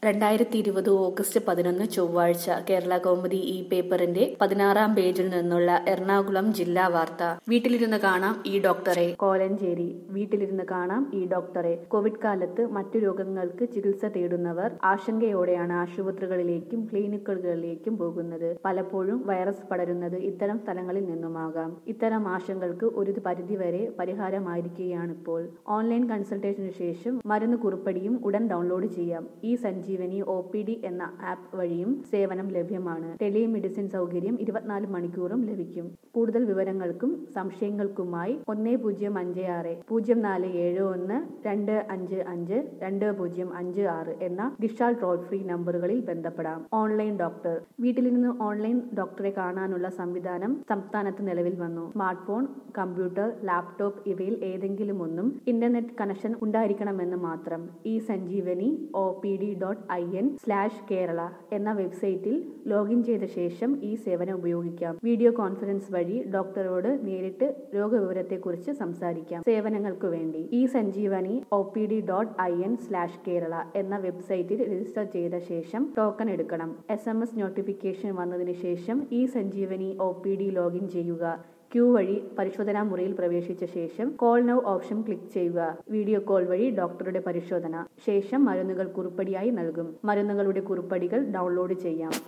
രണ്ടായിരത്തി ഇരുപത് ഓഗസ്റ്റ് പതിനൊന്ന് ചൊവ്വാഴ്ച കേരള കൗമുദി ഈ പേപ്പറിന്റെ പതിനാറാം പേജിൽ നിന്നുള്ള എറണാകുളം ജില്ലാ വാർത്ത വീട്ടിലിരുന്ന് കാണാം ഈ ഡോക്ടറെ കോലഞ്ചേരി വീട്ടിലിരുന്ന് കാണാം ഈ ഡോക്ടറെ കോവിഡ് കാലത്ത് മറ്റു രോഗങ്ങൾക്ക് ചികിത്സ തേടുന്നവർ ആശങ്കയോടെയാണ് ആശുപത്രികളിലേക്കും ക്ലിനിക്കുകളിലേക്കും പോകുന്നത് പലപ്പോഴും വൈറസ് പടരുന്നത് ഇത്തരം സ്ഥലങ്ങളിൽ നിന്നുമാകാം ഇത്തരം ആശങ്കകൾക്ക് ഒരു പരിധിവരെ പരിഹാരമായിരിക്കുകയാണിപ്പോൾ ഓൺലൈൻ കൺസൾട്ടേഷന് ശേഷം മരുന്ന് കുറിപ്പടിയും ഉടൻ ഡൗൺലോഡ് ചെയ്യാം ഈ സഞ്ജീവനി ഒ പി ഡി എന്ന ആപ്പ് വഴിയും സേവനം ലഭ്യമാണ് ടെലിമെഡിസിൻ സൗകര്യം ഇരുപത്തിനാല് മണിക്കൂറും ലഭിക്കും കൂടുതൽ വിവരങ്ങൾക്കും സംശയങ്ങൾക്കുമായി ഒന്ന് പൂജ്യം അഞ്ച് ആറ് പൂജ്യം നാല് ഏഴ് ഒന്ന് രണ്ട് അഞ്ച് അഞ്ച് രണ്ട് പൂജ്യം അഞ്ച് ആറ് എന്ന ഡിഷാൾ ടോൾ ഫ്രീ നമ്പറുകളിൽ ബന്ധപ്പെടാം ഓൺലൈൻ ഡോക്ടർ വീട്ടിലിരുന്ന് ഓൺലൈൻ ഡോക്ടറെ കാണാനുള്ള സംവിധാനം സംസ്ഥാനത്ത് നിലവിൽ വന്നു സ്മാർട്ട് ഫോൺ കമ്പ്യൂട്ടർ ലാപ്ടോപ്പ് ഇവയിൽ ഏതെങ്കിലും ഒന്നും ഇന്റർനെറ്റ് കണക്ഷൻ ഉണ്ടായിരിക്കണമെന്ന് മാത്രം ഈ Sanjeevani O P D dot I N slash Kerala എന്ന വെബ്സൈറ്റിൽ ലോഗിൻ ചെയ്ത ശേഷം ഈ സേവനം ഉപയോഗിക്കാം വീഡിയോ കോൺഫറൻസ് വഴി ഡോക്ടറോട് നേരിട്ട് രോഗവിവരത്തെക്കുറിച്ച് സംസാരിക്കാം സേവനങ്ങൾക്ക് വേണ്ടി ഈ Sanjeevani O P D dot I N slash Kerala എന്ന വെബ്സൈറ്റിൽ രജിസ്റ്റർ ചെയ്ത ശേഷം ടോക്കൺ എടുക്കണം എസ് എം എസ് നോട്ടിഫിക്കേഷൻ വന്നതിന് ശേഷം ഈ Sanjeevani O P D login ചെയ്യുക ക്യൂ വഴി പരിശോധനാ മുറിയിൽ പ്രവേശിച്ച ശേഷം കോൾ നൗ ഓപ്ഷൻ ക്ലിക്ക് ചെയ്യുക വീഡിയോ കോൾ വഴി ഡോക്ടറുടെ പരിശോധന ശേഷം മരുന്നുകൾ കുറിപ്പടിയായി നൽകും മരുന്നുകളുടെ കുറിപ്പടികൾ ഡൗൺലോഡ് ചെയ്യാം